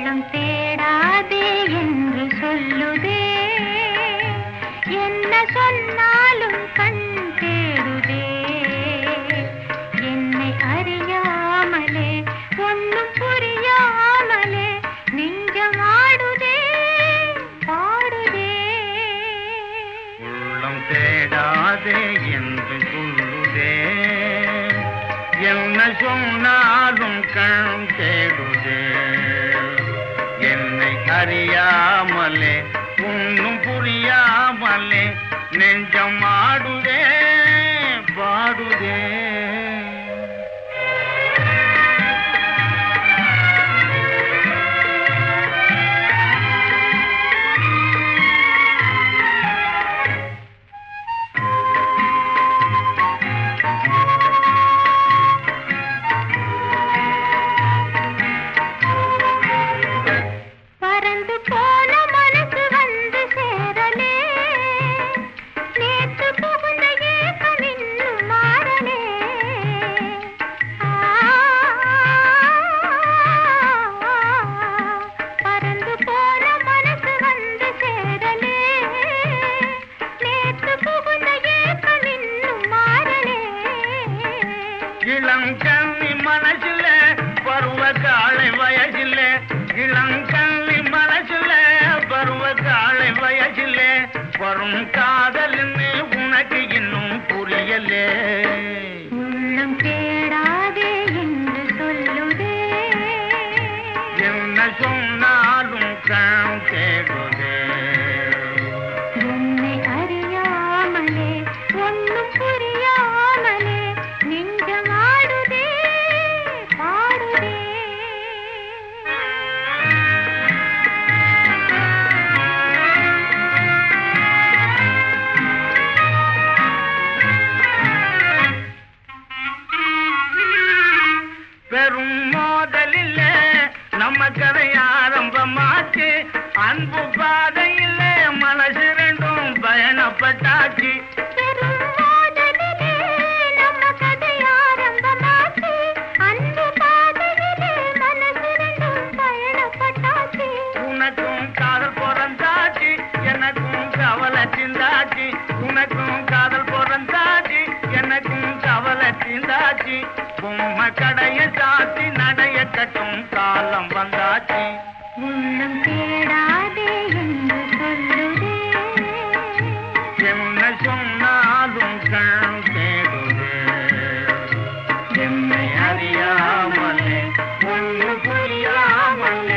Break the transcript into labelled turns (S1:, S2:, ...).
S1: உள்ளம் தேடாதே என்று சொல்லுதே என்ன சொன்னாலும் கண் தேடுதே என்னை அறியாமலே ஒன்னும் புரியாமலே நெஞ்சம் ஆடுதே பாடுதே
S2: உள்ளம் தேடாதே என்று சொல்லுதே என்ன சொன்னாலும் கண் தேடுதே என்னை அறியாமலே ஒன்னும் புரியாமலே நெஞ்சம் ஆடுதே பாடுதே
S1: பறந்து போன மனசு வந்து சேரலே நேத்து புகுந்த ஏக்கம் இன்னும் மாறலே ஆ, பறந்து போன மனசு வந்து சேரலே நேத்து புகுந்த ஏக்கம் இன்னும் மாறலே
S2: இளங்கண்ணி மனசுல பருவ காலை வயசில இளங்கண்ணி மனசுல பருவ காலை வயசில வரும் காதல்னு உனக்கு இன்னும் புரியலே
S1: உள்ளம் தேடாதே என்று சொல்லுதே
S2: என்ன சொன்னாலும் கண் தேடுதே
S1: என்னை அறியாமலே ஒன்னும் புரியாமலே நெஞ்சம் ஆடுதே பாடுதே
S2: பெரும் மோதலில் நம்ம கதை ஆரம்பமாச்சு அன்பு பாதையில் மனசு ரெண்டும் பயணப்பட்டாச்சு
S1: பெரும் மோதலிலே நம்ம கதை ஆரம்பமாச்சு. அன்பு பாதையிலே மனசு ரெண்டும் பயணப்பட்டாச்சு.
S2: உனக்கும் காதல் பிறந்தாச்சு எனக்கும் கவலை சிந்தாச்சு உனக்கும் காதல் பிறந்தாச்சு எனக்கும் கவலை சிந்தாச்சு பொம்மை கடைய சாத்தி நடைய கட்டும் காலம் வந்தாச்சு
S1: உள்ளம் தேடாதே என்று சொல்லுதே
S2: என்ன சொன்னாலும் கண் தேடுதே என்னை அறியாமலே ஒன்று புரியாமலே